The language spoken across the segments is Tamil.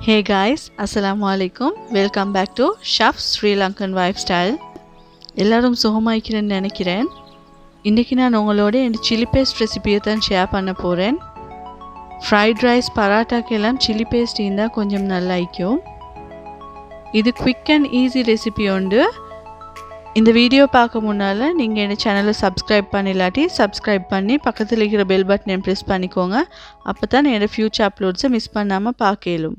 Hey guys, Assalamu alaikum. Welcome back to Chef Sri Lankan Wife Style. எல்லாரும் சுகமாய்க்கிறேன்னு நினைக்கிறேன் இன்றைக்கி நான் உங்களோட என் சில்லி பேஸ்ட் ரெசிபியை தான் ஷேர் பண்ண போகிறேன் ஃப்ரைட் ரைஸ் பராட்டாக்கெல்லாம் சில்லி பேஸ்ட் இருந்தால் கொஞ்சம் நல்லா ஐக்கும் இது குவிக் அண்ட் ஈஸி ரெசிபி உண்டு இந்த வீடியோ பார்க்க முன்னால் நீங்கள் என் சேனலை சப்ஸ்கிரைப் பண்ணிலாட்டி சப்ஸ்கிரைப் பண்ணி பக்கத்தில் இருக்கிற பெல் பட்டனை ப்ரெஸ் பண்ணிக்கோங்க அப்போ தான் என்னோடய ஃப்யூச்சர் அப்லோட்ஸை மிஸ் பண்ணாமல் பார்க்கலும்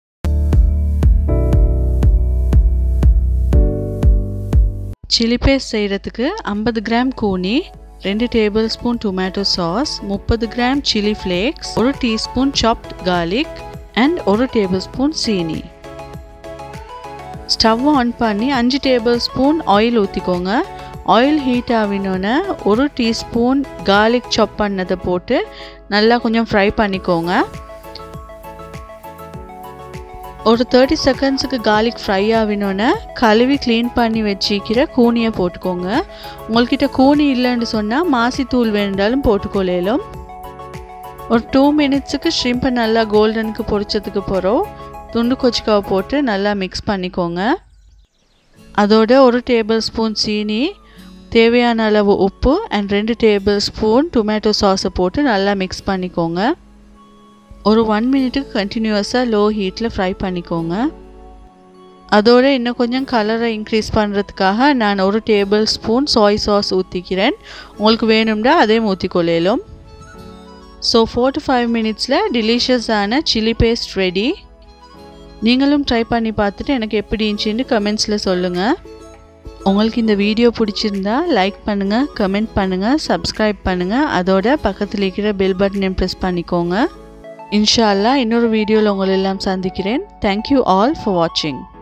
சில்லி பேஸ்ட் செய்கிறதுக்கு ஐம்பது கிராம் கூனி ரெண்டு டேபிள் ஸ்பூன் டொமேட்டோ சாஸ் முப்பது கிராம் சில்லி ஃப்ளேக்ஸ் ஒரு டீஸ்பூன் சாப்ட் கார்லிக் அண்ட் ஒரு டேபிள் ஸ்பூன் சீனி ஸ்டவ் ஆன் பண்ணி அஞ்சு டேபிள் ஸ்பூன் ஆயில் ஊற்றிக்கோங்க ஆயில் ஹீட் ஆகினோன்னே ஒரு டீஸ்பூன் கார்லிக் சாப் பண்ணதை போட்டு நல்லா கொஞ்சம் ஃப்ரை பண்ணிக்கோங்க ஒரு தேர்ட்டி செகண்ட்ஸுக்கு கார்லிக் ஃப்ரை ஆகினோன்னே கழுவி க்ளீன் பண்ணி வச்சிக்கிற கூனியை போட்டுக்கோங்க உங்கள்கிட்ட கூனி இல்லைன்னு சொன்னால் மாசித்தூள் வேண்டாலும் போட்டுக்கொள்ளும் ஒரு டூ மினிட்ஸுக்கு ஷ்ரிம்பை நல்லா கோல்டனுக்கு பொரிச்சதுக்கு போகிறோம் துண்டு கொச்சிக்காவை போட்டு நல்லா மிக்ஸ் பண்ணிக்கோங்க அதோட ஒரு டேபிள் ஸ்பூன் சீனி தேவையான அளவு உப்பு அண்ட் ரெண்டு டேபிள் ஸ்பூன் டொமேட்டோ சாஸை போட்டு நல்லா மிக்ஸ் பண்ணிக்கோங்க ஒரு ஒன் மினிட்டுக்கு கண்டினியூஸாக லோ ஹீட்டில் ஃப்ரை பண்ணிக்கோங்க அதோடு இன்னும் கொஞ்சம் கலரை இன்க்ரீஸ் பண்ணுறதுக்காக நான் ஒரு டேபிள் ஸ்பூன் சாய் சாஸ் ஊற்றிக்கிறேன் உங்களுக்கு வேணும்னா அதையும் ஊற்றிக்கொள்ளும் ஸோ ஃபோர் டு ஃபைவ் மினிட்ஸில் டெலிஷியஸான சில்லி பேஸ்ட் ரெடி நீங்களும் ட்ரை பண்ணி பார்த்துட்டு எனக்கு எப்படி இருந்துச்சுன்னு கமெண்ட்ஸில் சொல்லுங்கள் உங்களுக்கு இந்த வீடியோ பிடிச்சிருந்தா லைக் பண்ணுங்கள் கமெண்ட் பண்ணுங்கள் சப்ஸ்கிரைப் பண்ணுங்கள் அதோட பக்கத்தில் இருக்கிற பெல் பட்டனையும் ப்ரெஸ் பண்ணிக்கோங்க இன்ஷா அல்லா இன்னொரு வீடியோவில் உங்களெல்லாம் சந்திக்கிறேன் தேங்க்யூ ஆல் ஃபார் வாட்சிங்